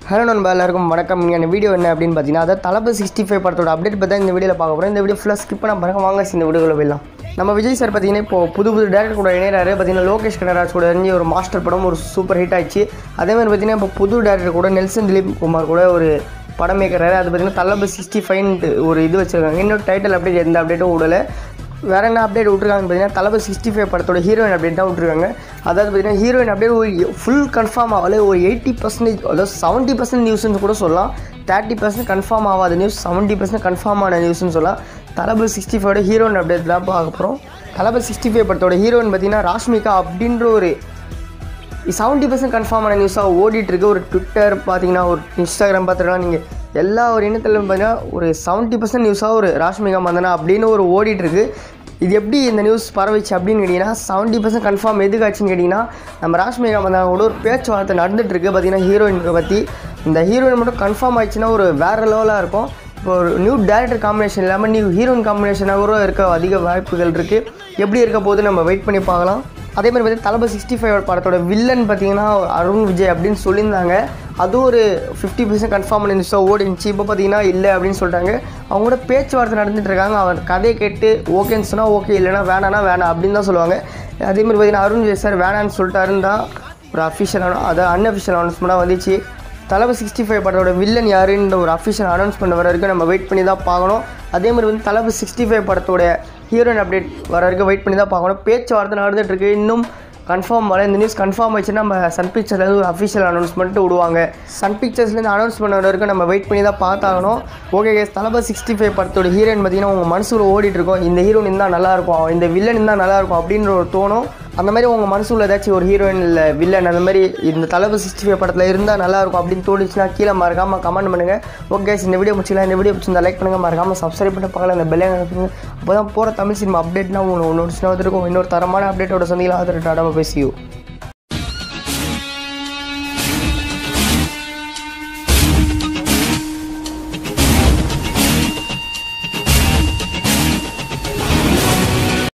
hello நண்பா எல்லாருக்கும் வணக்கம் இந்த வீடியோ என்ன அப்படின்னு பார்த்தீங்கன்னா அதாவது தளபதி சிக்ஸ்டி ஃபைவ் படத்தோட அப்டேட் பற்றி தான் இந்த வீடியோவில் பார்க்க போகிறோம் இந்த வீடியோ ஃபுல்லாக ஸ்கிப் பண்ண பாருங்க வாங்க இந்த வீடியோவில் போயிடலாம் நம்ம விஜய் சார் பார்த்தீங்கன்னா இப்போ புது புது டேரக்டர் கூட இணையறாரு பார்த்தீங்கன்னா லோகேஷ் கனராஜ் கூட இருந்து ஒரு மாஸ்டர் படம் ஒரு சூப்பர் ஹிட் ஆயிடுச்சு அதே மாதிரி பார்த்தீங்கன்னா இப்போ புது டேரக்டர் கூட நெல்சன் திலீப் குமார் கூட ஒரு படம் மேய்க்கிறாரு அது பார்த்தீங்கன்னா தளபதி சிக்ஸ்டி ஃபைவ்ன்ட்டு ஒரு இது வச்சிருக்காங்க இன்னும் டைட்டில் அப்டேட் எந்த அப்டேட்டும் விடலை வேற என்ன அப்டேட் விட்ருக்காங்கன்னு பார்த்தீங்கன்னா தளபதி சிக்ஸ்டி ஃபைவ் படத்தோட ஹீரோயின் அப்டேட் தான் விட்ருக்காங்க அதாவது பார்த்தீங்கன்னா ஹீரோயின் அப்டேட் ஒரு ஃபுல் கன்ஃபார்ம் ஆகல ஒரு எயிட்டி பர்சன்டேஜ் அதாவது செவன்ட்டி பர்சன்ட் நியூஸ்னு கூட சொல்லலாம் தேர்ட்டி பர்சன்ட் கன்ஃபார்ம் ஆகாத நியூஸ் செவன்ட்டி பர்சன்ட் கன்ஃபார்ம் ஆன நியூஸ்னு சொல்லலாம் தளபதி சிக்ஸ்டி ஃபைவோட ஹீரோயின் அப்டேட் தான் பார்க்க போகிறோம் தளபதி சிக்ஸ்டி ஃபைவ் படத்தோட ஹீரோயின் பார்த்தீங்கன்னா ராஷ்மிகா அப்படின்ற ஒரு செவன்ட்டி பர்சன்ட் கன்ஃபார்மான நியூஸாக ஓடிட்டு இருக்கு ஒரு ட்விட்டர் பார்த்தீங்கன்னா ஒரு இன்ஸ்டாகிராம் பார்த்துக்கலாம் நீங்கள் எல்லா ஒரு இனத்திலும் பார்த்தீங்கன்னா ஒரு செவன்ட்டி பர்சன்ட் நியூஸாக ஒரு ராஷ்மிகா மந்தனா அப்படின்னு ஒரு ஓடிட்டு இருக்கு இது எப்படி இந்த நியூஸ் பரவிச்சு அப்படின்னு கேட்டிங்கன்னா செவன்ட்டி பர்சன்ட் கன்ஃபார்ம் எதுக்காச்சுன்னு கேட்டிங்கன்னா நம்ம ராஷ்மிகா மந்தனாவோட ஒரு பேச்சுவார்த்தை நடந்துட்டு இருக்கு பார்த்தீங்கன்னா ஹீரோயினுக்கு பற்றி இந்த ஹீரோயின் மட்டும் கன்ஃபார்ம் ஆயிடுச்சுன்னா ஒரு வேறு லெவலாக இருக்கும் இப்போ ஒரு நியூ டேரக்டர் காம்பினேஷன் இல்லாமல் நியூ ஹீரோயின் காம்பினேஷனாக கூட இருக்க அதிக வாய்ப்புகள் இருக்குது எப்படி இருக்க போது நம்ம வெயிட் பண்ணி பார்க்கலாம் அதே மாதிரி பார்த்தீங்கன்னா தளபதி சிக்ஸ்டி ஃபைவ் படத்தோட வில்லன் பார்த்தீங்கன்னா அருண் விஜய் அப்படின்னு சொல்லியிருந்தாங்க அதுவும் ஒரு ஃபிஃப்டி பர்சன்ட் கன்ஃபார்ம் நியூஸாக ஓடிச்சு இப்போ பார்த்தீங்கன்னா இல்லை அப்படின்னு சொல்லிட்டாங்க அவங்களோட பேச்சுவார்த்தை நடந்துட்டு இருக்காங்க அவர் கதையை கேட்டு ஓகேன்னு சொன்னால் ஓகே இல்லைனா வேணானா வேணாம் அப்படின்னு தான் சொல்லுவாங்க அதே மாதிரி பார்த்தீங்கன்னா அருண் விஜய் சார் வேணான்னு சொல்லிட்டாருன்னு தான் ஒரு அஃபிஷியலான அதாவது அன்அஃபிஷியல் அனௌன்ஸ்மெண்ட்டாக வந்துச்சு தலபதி சிக்ஸ்டி ஃபைவ் படத்தோட வில்லன் யாருன்ற ஒரு அஃபிஷியல் அனௌன்ஸ்மெண்ட் வர வரைக்கும் நம்ம வெயிட் பண்ணி தான் பார்க்கணும் அதே மாதிரி வந்து தலபதி சிக்ஸ்டி ஃபைவ் படத்தோட ஹீரோயின் அப்டேட் வர வரைக்கும் வெயிட் பண்ணி தான் பார்க்கணும் பேச்சுவார்த்தை நடந்துட்டு இருக்கு இன்னும் கன்ஃபார்ம் ஆகல இந்த நியூஸ் கன்ஃபார்ம் ஆயிடுச்சுன்னா நம்ம சன் பிக்சர்லேருந்து ஒரு அஃபிஷியல் அனௌன்ஸ்மெண்ட் விடுவாங்க சன் பிக்சர்ஸ்லேருந்து அனௌன்ஸ்மெண்ட் வர வரைக்கும் நம்ம வெயிட் பண்ணி தான் பார்த்தாகணும் okay guys Thalapathy sixty five படத்தோட ஹீரோயின் பார்த்தீங்கன்னா உங்கள் மனசுல ஓடிட்டு இருக்கோம் இந்த ஹீரோயின் இருந்தால் நல்லா இருக்கும் இந்த வில்லன் இருந்தால் நல்லா இருக்கும் அப்படின்ற ஒரு தோணும் அந்த மாதிரி உங்கள் மனசுல ஏதாச்சும் ஒரு ஹீரோயின் இல்லை வில்லன் அந்த மாதிரி இந்த தளபதி சிக்ஸ்டி ஃபைவ் படத்தில் இருந்தால் நல்லா இருக்கும் அப்படின்னு தோணுச்சுன்னா கீழே மறக்காமல் கமெண்ட் பண்ணுங்கள் ஓகே இந்த வீடியோ முடிச்சிக்கலாம் இந்த வீடியோ பிடிச்சிருந்தா லைக் பண்ணுங்கள் மறக்காமல் சப்ஸ்கிரைப் பண்ணி பார்க்கலாம் இந்த பெல்லை அனுப்புங்க அப்போ தான் போகிற தமிழ் சினிமா அப்டேட்னா உங்களுக்கு ஒன்று இருக்கும் இன்னொரு தரமான அப்டேட்டோட சந்திக்கலாம் ஆதரவு டாடாவை பேசியும்